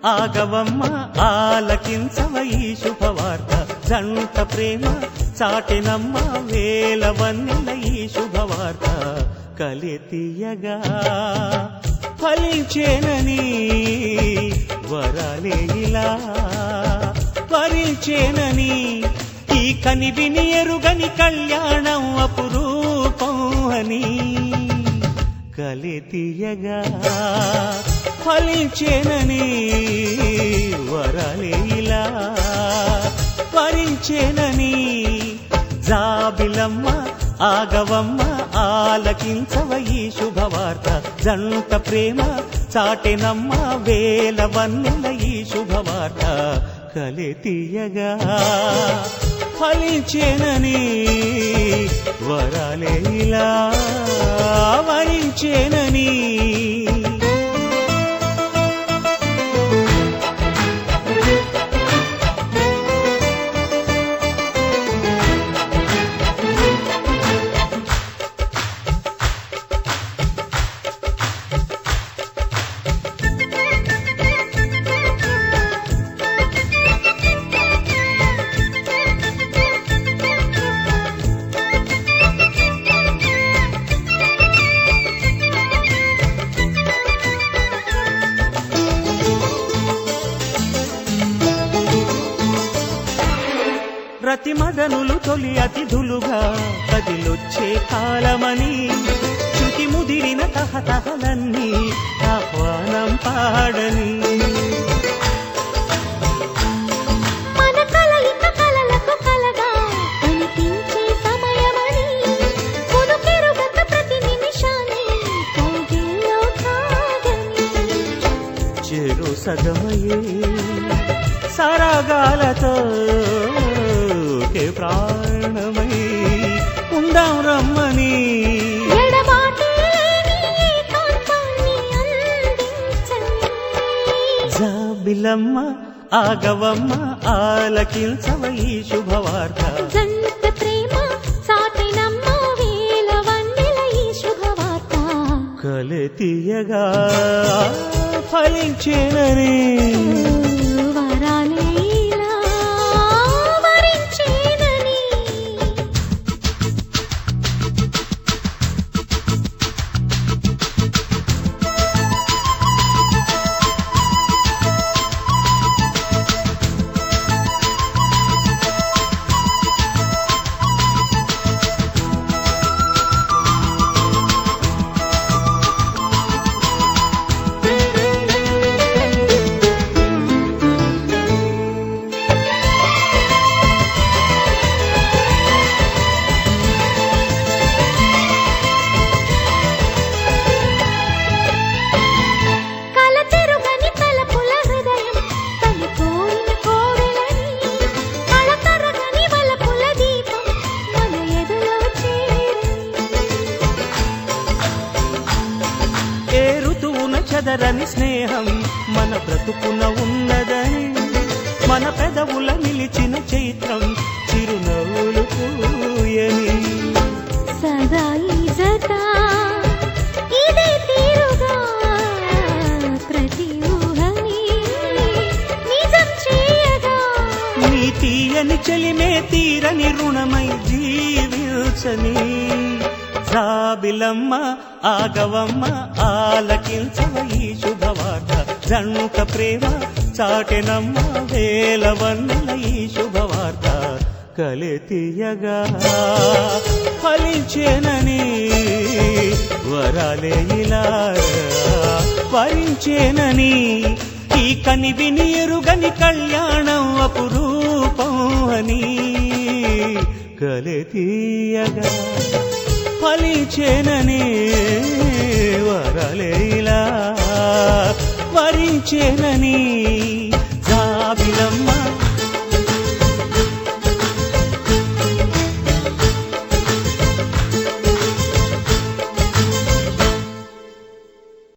ఆగవమ్మ ఆలకించవ ఈ శుభవార్త జంట ప్రేమ చాటినమ్మ వేల వన్నెల ఈ శుభవార్త కలితీయగా ఫలించేనని వరాలే ఇలా వరించేనని ఈ కనివిని ఎరుగని కళ్యాణం అపురూపం అని కలితీయగా ఫలించేనని వరాలే ఇలా వరించేనని జాబిలమ్మ ఆగవమ్మ ఆలకించవ ఈ శుభవార్త జంట ప్రేమ చాటెనమ్మ వేల వన్నెల ఈ శుభవార్త కలితీయగా ఫలించేనని వరాలే ఇలా వరించేనని రతి మదనులు తొలి అతిథులుగా కదిలొచ్చే కాలమని శృతి ముదిరిన తహతహలన్నీ ఆహ్వానం పాడని మన కలయిక కలలకు కలగా కనిపించే సమయమని కొనుకెరుగక ప్రతి నిమిషాన్ని కౌగిల్లో కాగని చెరు సగమయే సరగాలతో ఒకే ప్రాణమై ఉందాం రమ్మని ఎడబాటే లేని ఏకాంతాన్ని అందించని జాబిలమ్మ ఆగవమ్మ ఆలకించవ ఈ శుభవార్త జంట ప్రేమ సాటినమ్మ వేల వన్నెల ఈ శుభవార్త కలితీయగా ఫలించేనని వరాలే ఇలా వరించేనని కలతెరుగని తలపుల హృదయం తనిపోయిన కోవెలని కళతరగని వలపుల దీపం మన ఎదులో చేరని ఏ ఋతువున చెదరని స్నేహం మన బ్రతుకున ఉన్నదని మన పెదవుల నిలిచిన చైత్రం చిరునవ్వులు పూయని సదా ఈ జత ఇదే తీరుగా ప్రతి ఊహని నిజం చేయగా నీ తీయని చెలిమే తీరని రుణమై జీవించని జాబిలమ్మ ఆగవమ్మ ఆలకించవ ఈ శుభవార్త జంట ప్రేమ చాటెనమ్మ వేల వన్నెల ఈ శుభవార్త కలితీయగా ఫలించేనని వరాలే ఇలా వరించేనని ఈ కనివిని ఎరుగని కళ్యాణం అపురూపం అని కలితీయగా ఫలించేనని వరలేలా వరించేనని